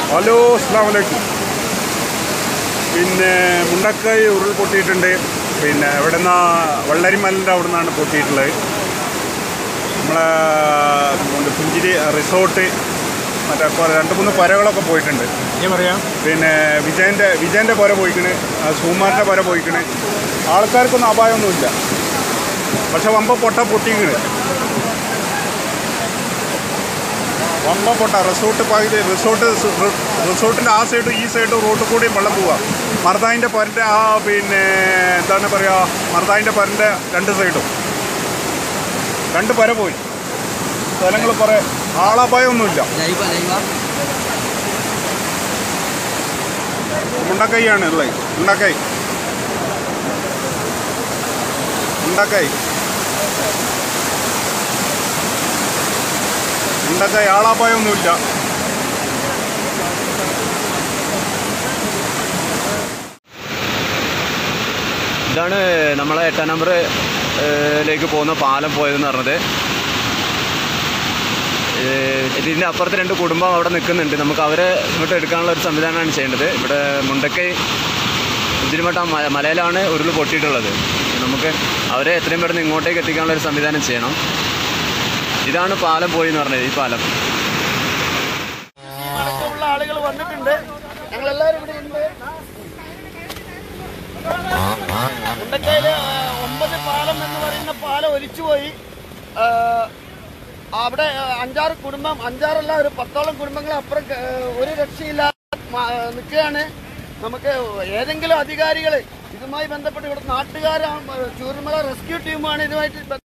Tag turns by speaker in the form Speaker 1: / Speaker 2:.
Speaker 1: hello അസ്സാം വലൈക്കും പിന്നെ മുണ്ടക്കൈ ഉരുൾ പൊട്ടിയിട്ടുണ്ട് പിന്നെ ഇവിടെ നിന്ന് വള്ളരിമലിൻ്റെ അവിടെ നിന്നാണ് പൊട്ടിയിട്ടുള്ളത് നമ്മളെ ഉണ്ട് പുഞ്ചിരി റിസോർട്ട് മറ്റേ കുറെ രണ്ട് മൂന്ന് പുരകളൊക്കെ പോയിട്ടുണ്ട്
Speaker 2: ഞാൻ പറയാം
Speaker 1: പിന്നെ വിജയൻ്റെ വിജയൻ്റെ പുര പോയിക്കണ് സുകുമാരൻ്റെ പുര പോയിക്കണ് ആൾക്കാർക്കൊന്നും അപായമൊന്നുമില്ല പക്ഷെ വമ്പ പൊട്ട പൊട്ടിക്കണ് വമ്പ പൊട്ട റിസോർട്ട് പകുതി റിസോർട്ട് റിസോർട്ടിൻ്റെ ആ സൈഡും ഈ സൈഡും റോഡിൽ കൂടിയും വെള്ളം പോവുക മർദായിൻ്റെ പുരൻ്റെ ആ പിന്നെ എന്താണ് പറയുക മർദായിൻ്റെ പുരൻ്റെ രണ്ട് സൈഡും രണ്ട് പുര പോയി സ്ഥലങ്ങൾ കുറേ ആളപായമൊന്നുമില്ല
Speaker 3: ലൈവ ലൈവ
Speaker 1: മുണ്ടക്കൈയാണ് ഉള്ളത് മുണ്ടക്കൈ മുണ്ടക്കൈ മുണ്ടക്കൈ ആളാപായമൊന്നുമില്ല
Speaker 4: ഇതാണ് നമ്മളെ എട്ടാം നമ്പർ ലേക്ക് പോകുന്ന പാലം പോയതെന്ന് പറഞ്ഞത് ഏഹ് ഇതിൻ്റെ അപ്പുറത്ത് രണ്ട് കുടുംബം അവിടെ നിൽക്കുന്നുണ്ട് നമുക്ക് അവരെ ഇങ്ങോട്ട് എടുക്കാനുള്ള ഒരു സംവിധാനമാണ് ചെയ്യേണ്ടത് ഇവിടെ മുണ്ടക്കൈ ഉജിരിമട്ട മല മലയിലാണ് ഉരുൾ പൊട്ടിയിട്ടുള്ളത് നമുക്ക് അവരെ എത്രയും പെട്ടെന്ന് ഇങ്ങോട്ടേക്ക് എത്തിക്കാനുള്ള ഒരു സംവിധാനം ചെയ്യണം ഇതാണ് പാലം പോയി എന്ന് പറഞ്ഞത് ഈ പാലം
Speaker 5: അടക്കമുള്ള ആളുകൾ വന്നിട്ടുണ്ട് ഞങ്ങൾ എല്ലാവരും ഇവിടെ ഉണ്ട് മുണ്ടക്കയില് ഒമ്പത് പാലം എന്ന് പറയുന്ന പാലം ഒലിച്ചുപോയി ആ, അവിടെ ആ, അഞ്ചാറ് കുടുംബം അഞ്ചാറല്ല ഒരു പത്തോളം കുടുംബങ്ങൾ അപ്പുറം ക- ഒരു രക്ഷയില്ലാതെ നിൽക്കുകയാണ് നമുക്ക് ഏതെങ്കിലും അധികാരികൾ ഇതുമായി ബന്ധപ്പെട്ട് ഇവിടെ നാട്ടുകാരാണ് ചൂരമല റെസ്ക്യൂ ടീമാണ് ഇതുമായിട്ട് ബന്ധ-